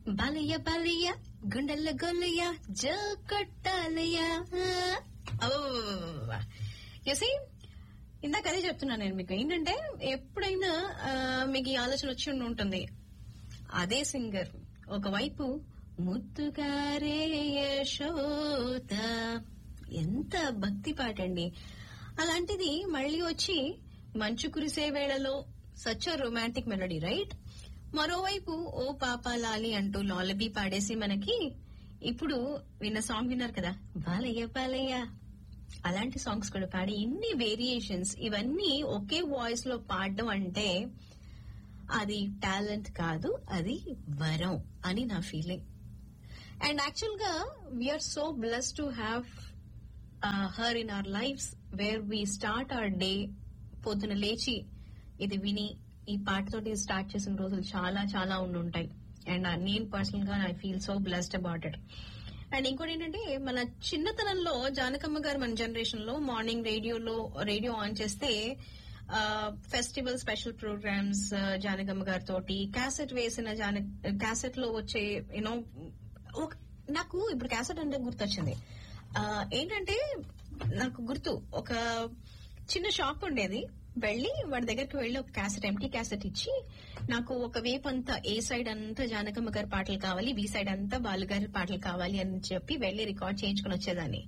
బాలయ్య బాలయ్య గుండెల్ల గొల్లయ్య జో కొట్టాలయ్య యసి ఇందాక అదే చెప్తున్నాను నేను మీకు ఏంటంటే ఎప్పుడైనా ఆ, మీకు ఈ ఆలోచన వచ్చి ఉండి ఉంటుంది అదే సింగర్ ఒకవైపు ముద్దుగారే యశోద ఎంత భక్తి పాట అండి అలాంటిది మళ్ళీ వచ్చి మంచు కురిసే వేళలో సచ్ రొమాంటిక్ మెలడీ రైట్ మరోవైపు ఓ పాప లాలి అంటూ లాలబీ పాడేసి మనకి ఇప్పుడు విన్న సాంగ్ విన్నారు కదా బాలయ్య బాలయ్య అలాంటి సాంగ్స్ కూడా పాడి ఇన్ని వేరియేషన్స్ ఇవన్నీ ఒకే వాయిస్ లో పాడడం అంటే అది టాలెంట్ కాదు అది వరం అని నా ఫీలింగ్ అండ్ యాక్చువల్ గా we're so bless to have her in our lives where we start our day పొద్దున లేచి ఇది విని ఈ పాటతోటి స్టార్ట్ చేసిన రోజులు చాలా చాలా ఉండి ఉంటాయి అండ్ నేను పర్సనల్ గా I feel so blessed about it and ఇంకోటి ఏంటంటే మన చిన్నతనంలో జానకమ్మ గారు మన జనరేషన్ లో మార్నింగ్ రేడియోలో రేడియో ఆన్ చేస్తే ఫెస్టివల్ స్పెషల్ ప్రోగ్రామ్స్ జానకమ్మ గారితోటి క్యాసెట్ వేసిన జాన క్యాసెట్ లో వచ్చే యూనో నాకు ఇప్పుడు క్యాసెట్ అంటే గుర్తొచ్చింది ఆ, ఏంటంటే నాకు గుర్తు ఒక చిన్న షాప్ ఉండేది వెళ్ళి వాడి దగ్గరికి వెళ్ళి ఒక క్యాసెట్ ఎంటీ క్యాసెట్ ఇచ్చి నాకు ఒక వేపు అంతా ఏ సైడ్ అంతా జానకమ్మ గారి పాటలు కావాలి బి సైడ్ అంతా బాలుగారి పాటలు కావాలి అని చెప్పి వెళ్ళి రికార్డ్ చేయించుకుని వచ్చేదాన్ని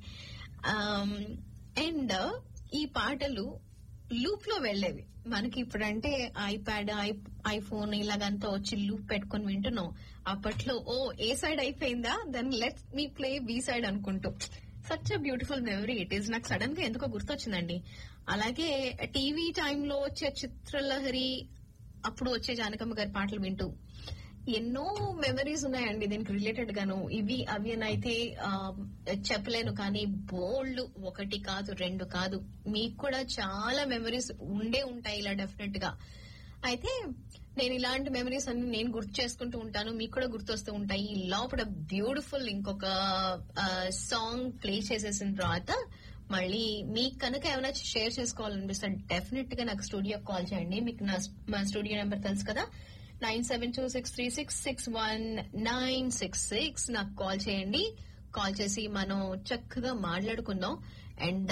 అండ్ ఈ పాటలు లూప్ లో వెళ్లేవి మనకి ఇప్పుడంటే ఐప్యాడ్ ఐఫోన్ ఇలాగంతా వచ్చి లూప్ పెట్టుకుని వింటున్నాం అప్పట్లో ఓ ఏ సైడ్ అయిపోయిందా then let's me play B side అనుకుంటూ such a beautiful memory it is నాకు సడన్ గా ఎందుకో గుర్తొచ్చిందండి అలాగే టీవీ టైంలో వచ్చే చిత్రలహరి అప్పుడు వచ్చే జానకమ్మ గారి పాటలు వింటూ ఎన్నో మెమరీస్ ఉన్నాయండి దీనికి రిలేటెడ్ గాను ఇవి అవి అని అయితే ఆ, చెప్పలేను కానీ బోల్డ్ ఒకటి కాదు రెండు కాదు మీకు కూడా చాలా మెమరీస్ ఉండే ఉంటాయి ఇలా డెఫినెట్ గా అయితే నేను ఇలాంటి మెమరీస్ అన్ని నేను గుర్తు చేసుకుంటూ ఉంటాను మీకు కూడా గుర్తొస్తూ ఉంటాయి ఈ లోపల బ్యూటిఫుల్ ఇంకొక సాంగ్ ప్లే చేసేసిన తర్వాత మళ్ళీ మీకు కనుక ఏమైనా షేర్ చేసుకోవాలనిపిస్తే డెఫినెట్ గా నాకు స్టూడియో కాల్ చేయండి మీకు నా మా స్టూడియో నెంబర్ తెలుసు కదా nine seven two six three six six one nine six six నాకు కాల్ చేయండి కాల్ చేసి మనం చక్కగా మాట్లాడుకుందాం అండ్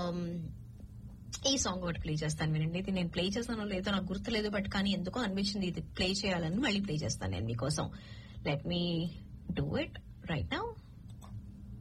ఈ సాంగ్ ఒకటి ప్లే చేస్తాను వినండి ఇది నేను ప్లే చేస్తానో లేదో నాకు గుర్తులేదు బట్ కానీ ఎందుకో అనిపించింది ఇది ప్లే చేయాలని మళ్ళీ ప్లే చేస్తాను నేను మీకోసం let me do it right now